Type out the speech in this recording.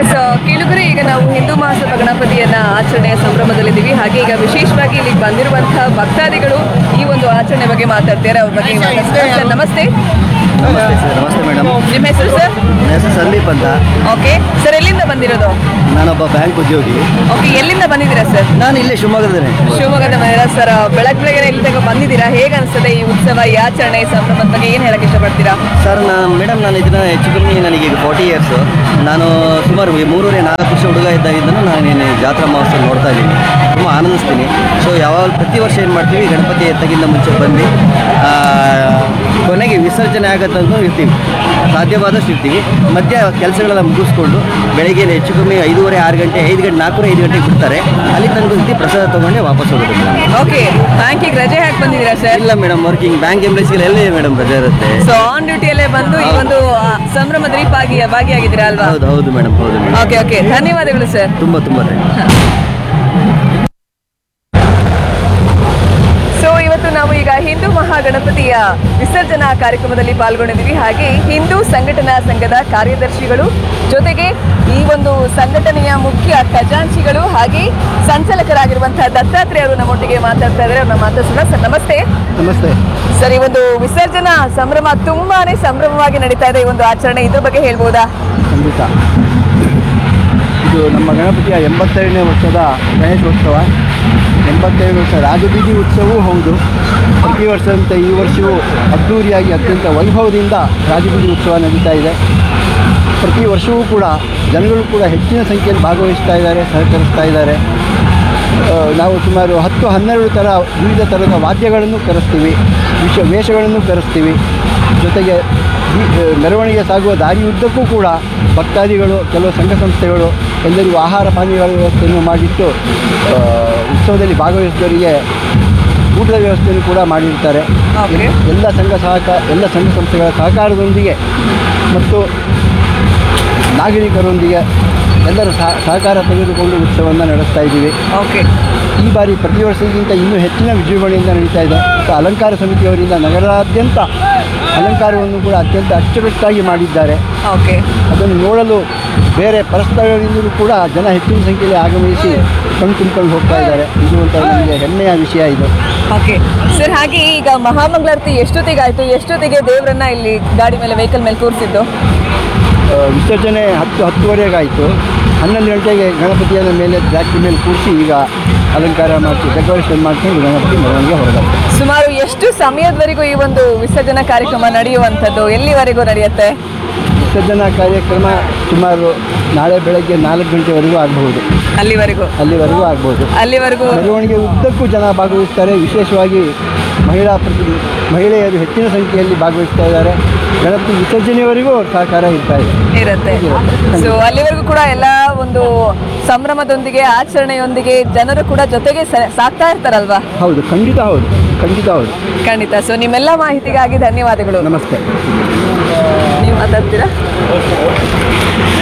So ಕೇಳುಗರೆ ಈಗ ನಾವು ಹಿಂದೂ ಮಹಾಸಭಾ ಗಣಪತಿಯನ್ನ ಆಚರಣೆಯ ಸಂಭ್ರಮದಲ್ಲಿದ್ದೀವಿ ಹಾಗೆ ಈಗ ವಿಶೇಷವಾಗಿ ಇಲ್ಲಿಗೆ ಬಂದಿರುವಂತಹ ಭಕ್ತಾದಿಗಳು ಈ ಒಂದು ಆಚರಣೆ ಬಗ್ಗೆ ಮಾತಾಡ್ತಾರೆ ಅವ್ರ ಬಗ್ಗೆ ಮಾತಾಡ್ತಾರೆ ಸರ್ ನಮಸ್ತೆ ನಮಸ್ತೆ ಸರ್ ನಮಸ್ತೆ ಮೇಡಮ್ ನಿಮ್ಮ ಹೆಸರು ಸರ್ ನನ್ನ ಹೆಸರು ಸಂದೀಪ್ ಅಂತ ಓಕೆ ಸರ್ ಎಲ್ಲಿಂದ ಬಂದಿರೋದು ನಾನೊಬ್ಬ ಬ್ಯಾಂಕ್ ಉದ್ಯೋಗಿ ಓಕೆ ಎಲ್ಲಿಂದ ಬಂದಿದ್ದೀರಾ ಸರ್ ನಾನು ಇಲ್ಲೇ ಶಿವಮೊಗ್ಗದನೇ ಶಿವಮೊಗ್ಗದ ಬಂದಿರಾ ಸರ್ ಬೆಳಗ್ಗೆ ಬೆಳಗ್ಗೆ ಇಲ್ಲಿ ತನಕ ಬಂದಿದ್ದೀರಾ ಹೇಗೆ ಅನಿಸ್ತದೆ ಈ ಉತ್ಸವ ಈ ಆಚರಣೆ ಈ ಸಂಭ್ರಮದ ಬಗ್ಗೆ ಏನು ಹೇಳಕ್ ಇಷ್ಟಪಡ್ತೀರಾ ಸರ್ ನಾನು ಮೇಡಮ್ ನಾನು ಇದನ್ನ ಹೆಚ್ಚು ಕಮ್ಮಿ ನನಗೆ ಈಗ ಫಾರ್ಟಿ ಇಯರ್ಸು ನಾನು ಸುಮಾರು ಈ ಮೂರೂವರೆ ನಾಲ್ಕು ವರ್ಷ ಹುಡುಗ ಇದ್ದಾಗಿದ್ದನು ನಾನು ಏನು ಜಾತ್ರಾ ಮಹೋತ್ಸವ ನೋಡ್ತಾ ಇದ್ದೀನಿ ತುಂಬ ಆನಂದಿಸ್ತೀನಿ ಸೊ ಯಾವಾಗ ಪ್ರತಿ ವರ್ಷ ಏನು ಮಾಡ್ತೀವಿ ಗಣಪತಿ ಎತ್ತಗಿಂತ ಮುಂಚೆ ಬಂದು ಆ, ಕೊನೆಗೆ ವಿಸರ್ಜನೆ ಆಗತ್ತಂತೂ ಇರ್ತೀವಿ ಸಾಧ್ಯವಾದಷ್ಟು ಇರ್ತೀವಿ ಮಧ್ಯ ಕೆಲಸಗಳೆಲ್ಲ ಮುಗಿಸ್ಕೊಂಡು ಬೆಳಗ್ಗೆ ಹೆಚ್ಚು ಕಮ್ಮಿ ಐದೂವರೆ ಆರು ಗಂಟೆ ಐದು ಗಂಟೆ ನಾಲ್ಕೂವರೆ ಐದು ಗಂಟೆಗೆ ಬಿಡ್ತಾರೆ ಅಲ್ಲಿ ತನಕ ಇರ್ತೀವಿ ಪ್ರಸಾದ ತೊಗೊಂಡೆ ವಾಪಸ್ ಹೋಗೋದು ಮೇಡಮ್ ಓಕೆ ಬ್ಯಾಂಕಿಗೆ ರಜೆ ಹಾಕಿ ಬಂದಿದ್ದೀರಾ ಸರ್ ಇಲ್ಲ ಮೇಡಮ್ ವರ್ಕಿಂಗ್ ಬ್ಯಾಂಕ್ ಎಂಪ್ಲಾಯ್ಸ್ಗಳೆಲ್ಲ ಮೇಡಮ್ ರಜೆ ಇರುತ್ತೆ ಸೊ ಆನ್ ಡ್ಯೂಟಿಯಲ್ಲೇ ಬಂದು ಈ ಒಂದು ಆ, ಸಂಭ್ರಮದಲ್ಲಿ ಭಾಗಿ ಭಾಗಿಯಾಗಿದ್ದೀರಾ ಅಲ್ವಾ ಹೌದು ಹೌದು ಮೇಡಮ್ ಹೌದು ಮೇಡಮ್ ಓಕೆ ಓಕೆ ಧನ್ಯವಾದಗಳು ಸರ್ ತುಂಬ ತುಂಬ ಸೊ ಇವತ್ತು ನಾವು ಈಗ ಹಿಂದೂ ಮಹಾಗಣಪತಿಯ ವಿಸರ್ಜನಾ ಕಾರ್ಯಕ್ರಮದಲ್ಲಿ ಪಾಲ್ಗೊಂಡಿದ್ದೀವಿ ಹಾಗೆ ಹಿಂದೂ ಸಂಘಟನಾ ಸಂಘದ ಕಾರ್ಯದರ್ಶಿಗಳು ಜೊತೆಗೆ ಈ ಒಂದು ಸಂಘಟನೆಯ ಮುಖ್ಯ ಖಜಾಂಚಿಗಳು ಹಾಗೆ ಸಂಚಾಲಕರಾಗಿರುವಂತಹ ದತ್ತಾತ್ರೇಯ ಅವರು ನಮ್ಮೊಟ್ಟಿಗೆ ಮಾತಾಡ್ತಾ ಇದ್ದಾರೆ ಅವ್ರನ್ನ ಮಾತಾಡ್ಸೋಣ ಸರ್ ನಮಸ್ತೆ ನಮಸ್ತೆ ಸರ್ ಈ ಒಂದು ವಿಸರ್ಜನಾ ಸಂಭ್ರಮ ತುಂಬಾನೇ ಸಂಭ್ರಮವಾಗಿ ನಡೀತಾ ಇದೆ ಈ ಒಂದು ಆಚರಣೆ ಇದ್ರ ಬಗ್ಗೆ ಹೇಳ್ಬೋದಾ ಖಂಡಿತ ಇದು ನಮ್ಮ ಗಣಪತಿಯ ಎಂಬತ್ತೈದನೇ ವರ್ಷದ ಗಣೇಶೋತ್ಸವ ಎಂಬತ್ತೈದು ವರ್ಷ ರಾಜಬೀದಿ ಉತ್ಸವವೂ ಹೌದು ಪ್ರತಿ ವರ್ಷದಂತೆ ಈ ವರ್ಷವೂ ಅದ್ಧೂರಿಯಾಗಿ ಅತ್ಯಂತ ವೈಭವದಿಂದ ರಾಜಬೀದಿ ಉತ್ಸವ ನಡೀತಾ ಇದೆ ಪ್ರತಿ ವರ್ಷವೂ ಕೂಡ ಜನಗಳು ಕೂಡ ಹೆಚ್ಚಿನ ಸಂಖ್ಯೆಯಲ್ಲಿ ಭಾಗವಹಿಸ್ತಾ ಇದ್ದಾರೆ ಸಹಕರಿಸ್ತಾ ಇದ್ದಾರೆ ಆ, ನಾವು ಸುಮಾರು ಹತ್ತು ಹನ್ನೆರಡು ಥರ ವಿವಿಧ ಥರದ ವಾದ್ಯಗಳನ್ನು ಕರೆಸ್ತೀವಿ ವಿಷ ವೇಷಗಳನ್ನು ಕರೆಸ್ತೀವಿ ಜೊತೆಗೆ ಈ, ಆ, ಮೆರವಣಿಗೆ ಸಾಗುವ ದಾರಿಯುದ್ದಕ್ಕೂ ಕೂಡ ಭಕ್ತಾದಿಗಳು ಕೆಲವು ಸಂಘ ಸಂಸ್ಥೆಗಳು ಎಲ್ಲರಿಗೂ ಆಹಾರ ಪಾನೀಯಗಳ ವ್ಯವಸ್ಥೆಯನ್ನು ಮಾಡಿಟ್ಟು ಆ, ಉತ್ಸವದಲ್ಲಿ ಭಾಗವಹಿಸಿದವರಿಗೆ ಊಟದ ವ್ಯವಸ್ಥೆಯನ್ನು ಕೂಡ ಮಾಡಿರ್ತಾರೆ Okay. ಎಲ್ಲ ಸಂಘ ಸಹಕಾರ ಎಲ್ಲ ಸಂಘ ಸಂಸ್ಥೆಗಳ ಸಹಕಾರದೊಂದಿಗೆ ಮತ್ತು ನಾಗರಿಕರೊಂದಿಗೆ ಎಲ್ಲರೂ ಸಹ ಸಹಕಾರ ತೆಗೆದುಕೊಂಡು ಉತ್ಸವವನ್ನು ನಡೆಸ್ತಾ ಇದ್ದೀವಿ ಓಕೆ ಈ ಬಾರಿ ಪ್ರತಿ ವರ್ಷಕ್ಕಿಂತ ಇನ್ನೂ ಹೆಚ್ಚಿನ ವಿಜೃಂಭಣೆಯಿಂದ ನಡೀತಾ ಇದೆ ಮತ್ತು ಅಲಂಕಾರ ಸಮಿತಿಯವರಿಂದ ನಗರಾದ್ಯಂತ ಅಲಂಕಾರವನ್ನು ಕೂಡ ಅತ್ಯಂತ ಅಚ್ಚುಕಟ್ಟಾಗಿ ಮಾಡಿದ್ದಾರೆ ಓಕೆ ಅದನ್ನು ನೋಡಲು ಬೇರೆ ಪರಸ್ಥಳಗಳಿಂದಲೂ ಕೂಡ ಜನ ಹೆಚ್ಚಿನ ಸಂಖ್ಯೆಯಲ್ಲಿ ಆಗಮಿಸಿ ಕಣ್ ತುಂಬಿಕೊಂಡು ಹೋಗ್ತಾ ಇದ್ದಾರೆ ಇದು ಒಂಥರ ನಮಗೆ ಹೆಮ್ಮೆಯ ವಿಷಯ ಇದು ಓಕೆ ಸರ್ ಹಾಗೆ ಈಗ ಮಹಾಮಂಗಳಾರತಿ ಎಷ್ಟೊತ್ತಿಗೆ ಆಯ್ತು ಎಷ್ಟೊತ್ತಿಗೆ ದೇವರನ್ನ ಇಲ್ಲಿ ಗಾಡಿ ಮೇಲೆ ವೆಹಿಕಲ್ ಮೇಲೆ ಕೂರಿಸಿದ್ದು ಆ, ವಿಸರ್ಜನೆ ಹತ್ತು ಹತ್ತುವರೆಗಾಯಿತು ಹನ್ನೊಂದು ಗಂಟೆಗೆ ಗಣಪತಿಯನ್ನು ಮೇಲೆ ಜಾಸ್ತಿ ಮೇಲೆ ಕೂರಿಸಿ ಈಗ ಅಲಂಕಾರ ಮಾಡಿಸಿ ಡೆಕೋರೇಷನ್ ಮಾಡಿಕೊಂಡು ಗಣಪತಿ ಮೆರವಣಿಗೆ ಹೊರಡತ್ತೆ ಸುಮಾರು ಎಷ್ಟು ಸಮಯದವರೆಗೂ ಈ ಒಂದು ವಿಸರ್ಜನಾ ಕಾರ್ಯಕ್ರಮ ನಡೆಯುವಂಥದ್ದು ಎಲ್ಲಿವರೆಗೂ ನಡೆಯುತ್ತೆ ವಿಸರ್ಜನಾ ಕಾರ್ಯಕ್ರಮ ಸುಮಾರು ನಾಳೆ ಬೆಳಗ್ಗೆ ನಾಲ್ಕು ಗಂಟೆವರೆಗೂ ಆಗಬಹುದು ಅಲ್ಲಿವರೆಗೂ ಅಲ್ಲಿವರೆಗೂ ಆಗ್ಬೋದು ಅಲ್ಲಿವರೆಗೂ ಮೆರವಣಿಗೆ ಉದ್ದಕ್ಕೂ ಜನ ಭಾಗವಹಿಸ್ತಾರೆ ವಿಶೇಷವಾಗಿ ಮಹಿಳಾ ಪ್ರತಿ ಮಹಿಳೆಯರು ಹೆಚ್ಚಿನ ಸಂಖ್ಯೆಯಲ್ಲಿ ಭಾಗವಹಿಸ್ತಾ ಇದ್ದಾರೆ ಗಣಪತಿ ವಿಸರ್ಜನೆಯವರೆಗೂ ಅವ್ರ ಸಹಕಾರ ಇರ್ತಾ ಇದೆ ಇರುತ್ತೆ ಸೊ ಅಲ್ಲಿವರೆಗೂ ಕೂಡ ಎಲ್ಲ ಒಂದು ಸಂಭ್ರಮದೊಂದಿಗೆ ಆಚರಣೆಯೊಂದಿಗೆ ಜನರು ಕೂಡ ಜೊತೆಗೆ ಸ- ಸಾಕ್ತಾ ಇರ್ತಾರಲ್ವಾ ಹೌದು ಖಂಡಿತ ಹೌದು ಖಂಡಿತ ಹೌದು ಖಂಡಿತ ಸೊ ನಿಮ್ಮೆಲ್ಲ ಮಾಹಿತಿಗಾಗಿ ಧನ್ಯವಾದಗಳು ನಮಸ್ತೆ ನೀವು ಮಾತಾಡ್ತೀರಾ